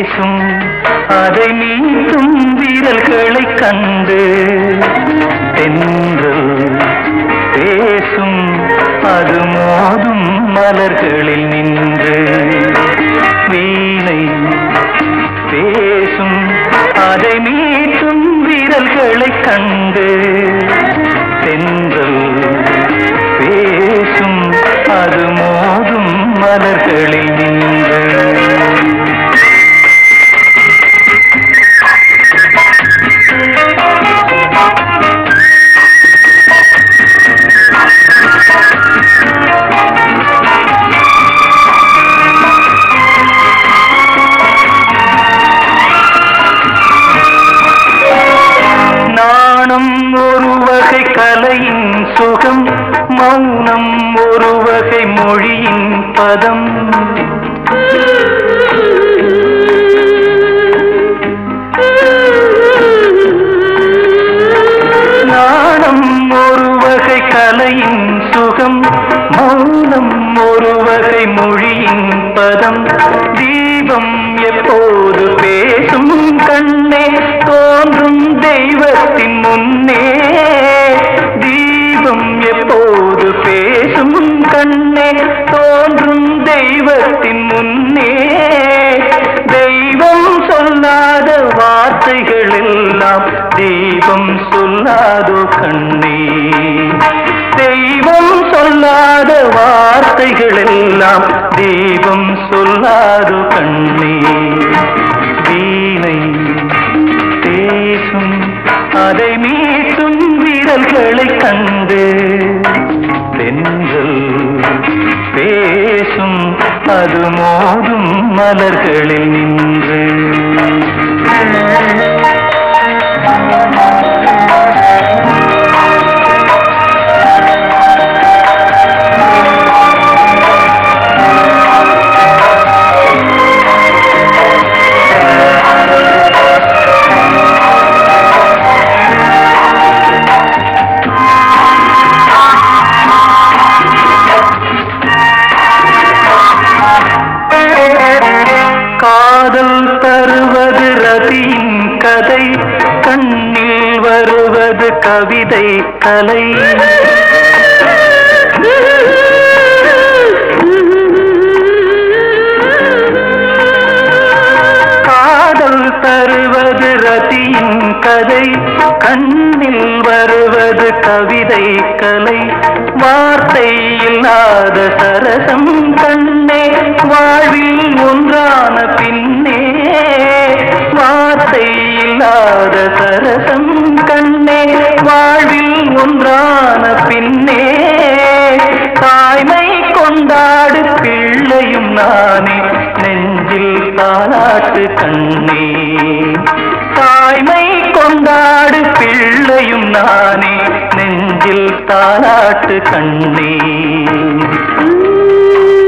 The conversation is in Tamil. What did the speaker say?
பேசும் அதை நீட்டும் வீரல்களை கண்டு தென்றல் பேசும் அது மோதும் மலர்களில் நின்று வீணை பேசும் அதை மீட்டும் வீரல்களை கண்டு தென்றல் பேசும் அது மோதும் மலர்களில் நின்று நாணம் ஒரு வகை கலையின் சுகம் மௌனம் ஒரு வகை மொழியின் பதம் நாணம் ஒரு வகை கலையின் சுகம் மௌனம் ஒரு வகை மொழியின் பதம் தீபம் எப்போது பேசும் கண்ணே தோன்றும் தெய்வத்தின் முன்னே தீபம் எப்போது பேசும் கண்ணே தோன்றும் தெய்வத்தின் முன்னே தெய்வம் சொல்லாத வார்த்தைகள் எல்லாம் தெய்வம் சொல்லாதோ கண்ணே தெய்வம் சொல்லாத வார்த்தைகள் எல்லாம் தெய்வம் சொல்லாதோ கண்ணே வீணை பேசும் அதை மீட்டும் வீரல்களை கண்டு தென்றல் பேசும் அது மோதும் மலர்களில் நின்று காதல் தருவது ரதியின் கதை கண்ணில் வருவது கவிதை கலை காதல் தருவது ரதியின் கதை கண்ணில் வருவது கவிதை கலை வார்த்தை இல்லாத சரசம் கண்ணே வாழ்வில் ஒன்றான பின்னே வார்த்தை இல்லாத சரசம் கண்ணே வாழ்வில் ஒன்றான பின்னே தாய்மை கொண்டாடு பிள்ளையும் நானே நெஞ்சில் தாலாட்டு கண்ணே தாய்மை கொண்டாடு பிள்ளையும் நானே நெஞ்சில் தாலாட்டு கண்ணே